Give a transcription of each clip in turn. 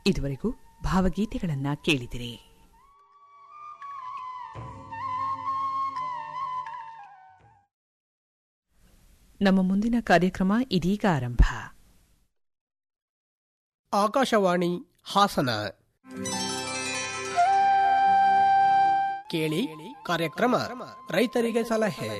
ಇದುವರೆಗೂ ಭಾವಗೀತೆಗಳನ್ನ ಕೇಳಿದಿರಿ ನಮ್ಮ ಮುಂದಿನ ಕಾರ್ಯಕ್ರಮ ಇದೀಗ ಆರಂಭ ಆಕಾಶವಾಣಿ ಹಾಸನ ಕೇಳಿ ಕಾರ್ಯಕ್ರಮ ರೈತರಿಗೆ ಸಲಹೆ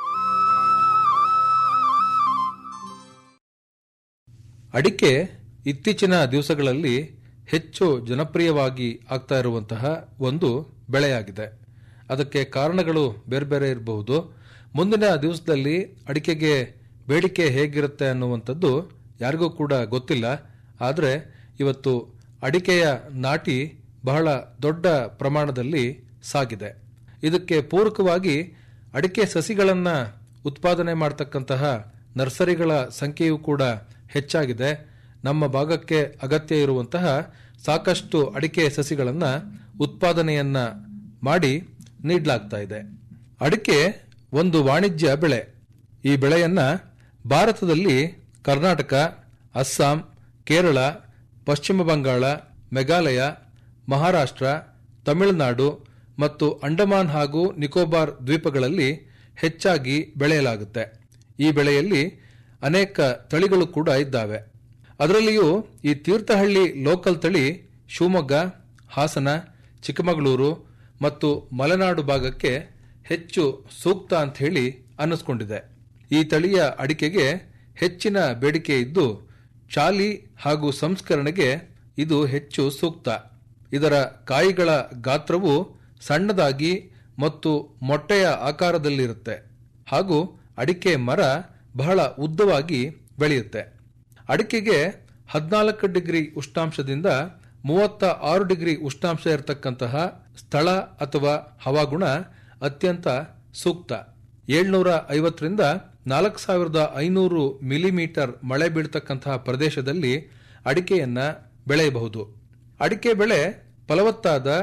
ಅಡಿಕೆ ಇತ್ತೀಚಿನ ದಿವಸಗಳಲ್ಲಿ ಹೆಚ್ಚು ಜನಪ್ರಿಯವಾಗಿ ಆಗ್ತಾ ಇರುವಂತಹ ಒಂದು ಬೆಳೆಯಾಗಿದೆ ಅದಕ್ಕೆ ಕಾರಣಗಳು ಬೇರೆ ಬೇರೆ ಇರಬಹುದು ಮುಂದಿನ ದಿವಸದಲ್ಲಿ ಅಡಿಕೆಗೆ ಬೇಡಿಕೆ ಹೇಗಿರುತ್ತೆ ಅನ್ನುವಂಥದ್ದು ಯಾರಿಗೂ ಕೂಡ ಗೊತ್ತಿಲ್ಲ ಆದರೆ ಇವತ್ತು ಅಡಿಕೆಯ ನಾಟಿ ಬಹಳ ದೊಡ್ಡ ಪ್ರಮಾಣದಲ್ಲಿ ಸಾಗಿದೆ ಇದಕ್ಕೆ ಪೂರಕವಾಗಿ ಅಡಿಕೆ ಸಸಿಗಳನ್ನು ಉತ್ಪಾದನೆ ಮಾಡತಕ್ಕಂತಹ ನರ್ಸರಿಗಳ ಸಂಖ್ಯೆಯೂ ಕೂಡ ಹೆಚ್ಚಾಗಿದೆ ನಮ್ಮ ಭಾಗಕ್ಕೆ ಅಗತ್ಯ ಇರುವಂತಹ ಸಾಕಷ್ಟು ಅಡಿಕೆ ಸಸಿಗಳನ್ನು ಉತ್ಪಾದನೆಯನ್ನ ಮಾಡಿ ನೀಡಲಾಗ್ತಾ ಇದೆ ಅಡಿಕೆ ಒಂದು ವಾಣಿಜ್ಯ ಬೆಳೆ ಈ ಬೆಳೆಯನ್ನ ಭಾರತದಲ್ಲಿ ಕರ್ನಾಟಕ ಅಸ್ಸಾಂ ಕೇರಳ ಪಶ್ಚಿಮ ಬಂಗಾಳ ಮೇಘಾಲಯ ಮಹಾರಾಷ್ಟ್ರ ತಮಿಳುನಾಡು ಮತ್ತು ಅಂಡಮಾನ್ ಹಾಗೂ ನಿಕೋಬಾರ್ ದ್ವೀಪಗಳಲ್ಲಿ ಹೆಚ್ಚಾಗಿ ಬೆಳೆಯಲಾಗುತ್ತೆ ಈ ಬೆಳೆಯಲ್ಲಿ ಅನೇಕ ತಳಿಗಳು ಕೂಡ ಇದ್ದಾವೆ ಅದರಲ್ಲಿಯೂ ಈ ತೀರ್ಥಹಳ್ಳಿ ಲೋಕಲ್ ತಳಿ ಶಿವಮೊಗ್ಗ ಹಾಸನ ಚಿಕ್ಕಮಗಳೂರು ಮತ್ತು ಮಲೆನಾಡು ಭಾಗಕ್ಕೆ ಹೆಚ್ಚು ಸೂಕ್ತ ಅಂತ ಹೇಳಿ ಅನ್ನಿಸ್ಕೊಂಡಿದೆ ಈ ತಳಿಯ ಅಡಿಕೆಗೆ ಹೆಚ್ಚಿನ ಬೇಡಿಕೆ ಇದ್ದು ಚಾಲಿ ಹಾಗೂ ಸಂಸ್ಕರಣೆಗೆ ಇದು ಹೆಚ್ಚು ಸೂಕ್ತ ಇದರ ಕಾಯಿಗಳ ಗಾತ್ರವು ಸಣ್ಣದಾಗಿ ಮತ್ತು ಮೊಟ್ಟೆಯ ಆಕಾರದಲ್ಲಿರುತ್ತೆ ಹಾಗೂ ಅಡಿಕೆ ಮರ ಬಹಳ ಉದ್ದವಾಗಿ ಬೆಳೆಯುತ್ತೆ ಅಡಿಕೆಗೆ ಹದಿನಾಲ್ಕು ಡಿಗ್ರಿ ಉಷ್ಣಾಂಶದಿಂದ ಮೂವತ್ತ ಆರು ಡಿಗ್ರಿ ಉಷ್ಣಾಂಶ ಇರತಕ್ಕಂತಹ ಸ್ಥಳ ಅಥವಾ ಹವಾಗುಣ ಅತ್ಯಂತ ಸೂಕ್ತ ಏಳ್ನೂರ ಐವತ್ತರಿಂದ ನಾಲ್ಕು ಸಾವಿರದ ಐನೂರು ಮಿಲಿಮೀಟರ್ ಮಳೆ ಬೀಳ್ತಕ್ಕಂತಹ ಪ್ರದೇಶದಲ್ಲಿ ಅಡಿಕೆಯನ್ನ ಬೆಳೆಯಬಹುದು ಅಡಿಕೆ ಬೆಳೆ ಫಲವತ್ತಾದ